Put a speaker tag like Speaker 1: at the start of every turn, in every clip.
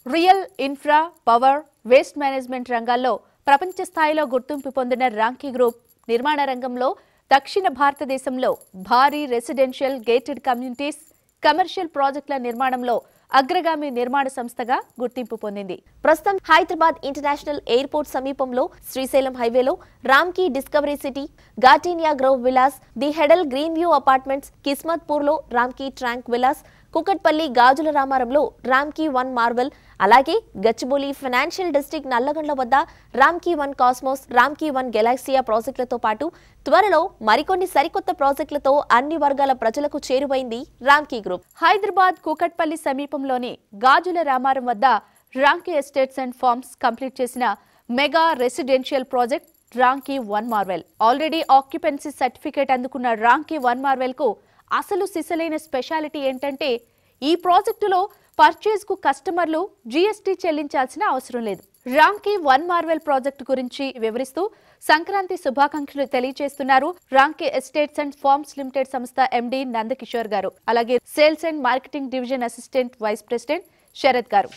Speaker 1: real infra power waste management రంగాల్లో ప్రపంచ స్థాయిలో గుర్తింపు పొందిన రాంకీ గ్రూప్ నిర్మాణ రంగంలో దక్షిణ భారతదేశంలో భారీ రెసిడెన్షియల్ గేటెడ్ కమ్యూనిటీస్ కమర్షియల్ ప్రాజెక్టుల నిర్మాణంలో అగ్రగామి నిర్మాణ సంస్థగా గుర్తింపు పొందింది
Speaker 2: ప్రస్తుతం హైదరాబాద్ ఇంటర్నేషనల్ ఎయిర్పోర్ట్ సమీపంలో శ్రీశైలం హైవేలో Ramky discovery city gardenia grove villas the హెడల్ గ్రీన్ వ్యూ అపార్ట్మెంట్స్ కిస్మత్పూర్లో రామ్కీ ట్రాంక్ విలాస్ కుకట్పల్లి గాజుల రామారంలో రామ్కీ వన్ మార్వెల్ అలాగే గచ్చిబౌలి ఫైనాన్షియల్ డిస్ట్రిక్ట్ నల్లగొండ వద్ద Ramky one cosmos Ramky one galaxia ప్రాజెక్టులతో పాటు త్వరలో మరికొన్ని సరికొత్త ప్రాజెక్టులతో అన్ని వర్గాల ప్రజలకు చేరువైంది రామ్కీ గ్రూప్
Speaker 1: హైదరాబాద్ కూకట్పల్లి సమీపంలోని గాజుల రామారం వద్ద Ramky estates and farms complete చేసిన mega residential project Ramky one marvel already occupancy certificate అందుకున్న రాంకీ వన్ మార్వెల్ కు అసలు సిసలైన స్పెషాలిటీ ఏంటంటే ఈ ప్రాజెక్టులో పర్చేజ్ కు కస్టమర్లు జీఎస్టీ చెల్లించాల్సిన అవసరం లేదు రాంకీ వన్ మార్వెల్ ప్రాజెక్టు గురించి వివరిస్తూ సంక్రాంతి శుభాకాంక్షలు తెలియజేస్తున్నారు Ramky estates and farms limited సంస్థ ఎండి నందకిషోర్ గారు అలాగే sales and marketing division assistant vice president Sharath garu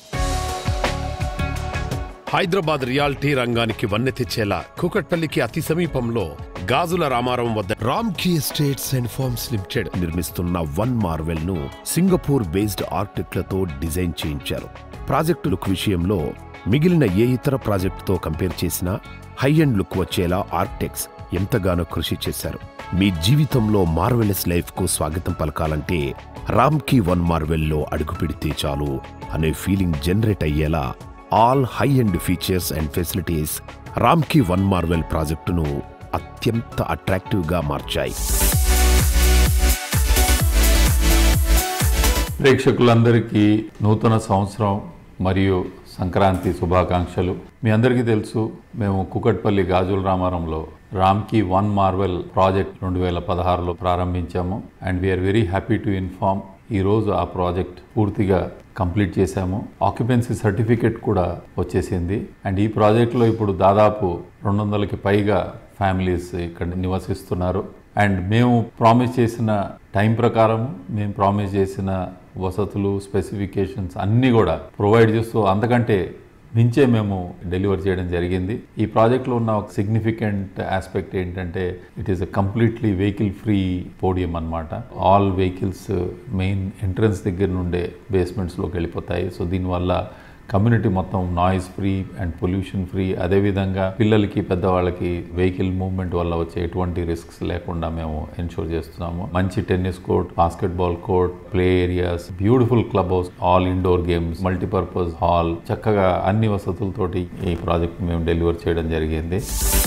Speaker 3: Hyderabad reality రంగానికి వన్నె తెచ్చేలా కూకట్పల్లికి అతి సమీపంలో గాజుల రామారం వద్ద Ramky estates and farms limited నిర్మిస్తున్న వన్ మార్వెల్ ను సింగపూర్ బేస్డ్ ఆర్కిటెక్ట్లతో డిజైన్ చేయించారు ప్రాజెక్టు లుక్ విషయంలో మిగిలిన ఏ ఇతర ప్రాజెక్టుతో కంపేర్ చేసినా హై అండ్ లుక్ వచ్చేలా ఆర్కిటెక్ట్స్ ఎంతగానో కృషి చేశారు మీ జీవితంలో మార్వెలస్ లైఫ్ కు స్వాగతం పలకాలంటే రామ్కీ వన్ మార్వెల్లో అడుగు పెడితే చాలు అనే ఫీలింగ్ జనరేట్ అయ్యేలా all high and features and facilities Ramky one marvel ప్రాజెక్టును అత్యంత అట్రాక్టివ్గా మార్చాయి
Speaker 4: ప్రేక్షకులందరికీ నూతన సంవత్సరం మరియు సంక్రాంతి శుభాకాంక్షలు మీ అందరికీ తెలుసు మేము కుకట్పల్లి గాజుల రామారంలో రామ్కి వన్ మార్వెల్ ప్రాజెక్ట్ రెండు వేల పదహారులో ప్రారంభించాము and we're very happy to inform ఈ రోజు ఆ ప్రాజెక్ట్ పూర్తిగా కంప్లీట్ చేశాము ఆక్యుపెన్సీ సర్టిఫికెట్ కూడా వచ్చేసింది అండ్ ఈ ప్రాజెక్ట్లో ఇప్పుడు దాదాపు రెండు వందలకి పైగా ఫ్యామిలీస్ ఇక్కడ నివసిస్తున్నారు అండ్ మేము ప్రామిస్ చేసిన టైం ప్రకారం మేము ప్రామిస్ చేసిన వసతులు స్పెసిఫికేషన్స్ అన్నీ కూడా ప్రొవైడ్ చేస్తూ అంతకంటే మించే మేము డెలివర్ చేయడం జరిగింది ఈ ప్రాజెక్ట్లో ఉన్న ఒక సిగ్నిఫికెంట్ ఆస్పెక్ట్ ఏంటంటే it is a completely vehicle free podium అనమాట ఆల్ వెహికల్స్ మెయిన్ ఎంట్రన్స్ దగ్గర నుండే బేస్మెంట్స్లోకి వెళ్ళిపోతాయి సో దీనివల్ల కమ్యూనిటీ మొత్తం noise free and pollution free అదేవిధంగా పిల్లలకి పెద్దవాళ్ళకి వెహికల్ మూవ్మెంట్ వల్ల వచ్చే ఎటువంటి రిస్క్స్ లేకుండా మేము ఎన్షూర్ చేస్తున్నాము మంచి tennis court basketball court play areas beautiful club house all indoor games multipurpose hall చక్కగా అన్ని వసతులతోటి ఈ ప్రాజెక్ట్ మేము డెలివర్ చేయడం జరిగింది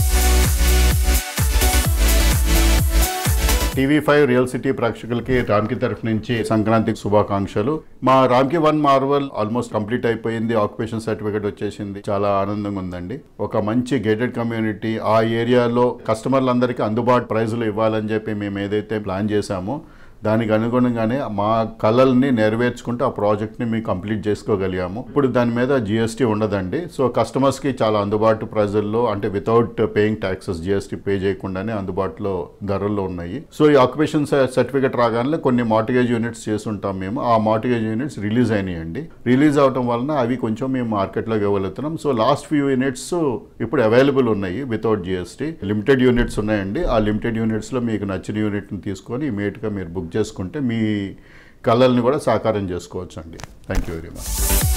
Speaker 5: టీవీ ఫైవ్ రియల్ సిటీ ప్రేక్షకులకి రామ్కి తరఫు నుంచి సంక్రాంతికి శుభాకాంక్షలు మా Ramky one marvel almost complete అయిపోయింది ఆక్యుపేషన్ సర్టిఫికేట్ వచ్చేసింది చాలా ఆనందంగా ఉందండి ఒక మంచి గేటెడ్ కమ్యూనిటీ ఆ ఏరియాలో కస్టమర్లందరికీ అందుబాటు ప్రైజులు ఇవ్వాలని చెప్పి మేము ఏదైతే ప్లాన్ చేశామో దానికి అనుగుణంగానే మా కళల్ని నెరవేర్చుకుంటూ ఆ ప్రాజెక్ట్ని మేము కంప్లీట్ చేసుకోగలిగాము ఇప్పుడు దాని మీద జిఎస్టీ ఉండదండి సో కస్టమర్స్కి చాలా అందుబాటు ప్రైజుల్లో అంటే without paying taxes GST pay చేయకుండానే అందుబాటులో ధరల్లో ఉన్నాయి సో ఈ ఆక్యుపేషన్ సర్టిఫికేట్ రాగానే కొన్ని మార్టిగేజ్ యూనిట్స్ చేస్తుంటాం మేము ఆ మార్టిగేజ్ యూనిట్స్ రిలీజ్ అయినాయండి రిలీజ్ అవడం వలన అవి కొంచెం మేము మార్కెట్లోకి ఇవ్వగలుగుతున్నాం సో లాస్ట్ ఫ్యూ యూనిట్స్ ఇప్పుడు అవైలబుల్ ఉన్నాయి వితౌట్ జిఎస్టీ లిమిటెడ్ యూనిట్స్ ఉన్నాయండి ఆ లిమిటెడ్ యూనిట్స్లో మీకు నచ్చిన యూనిట్ని తీసుకొని ఇమీడియట్గా మీరు బుక్ చేసుకుంటే మీ కళల్ని కూడా సాకారం చేసుకోవచ్చు అండి థ్యాంక్ యూ వెరీ మచ్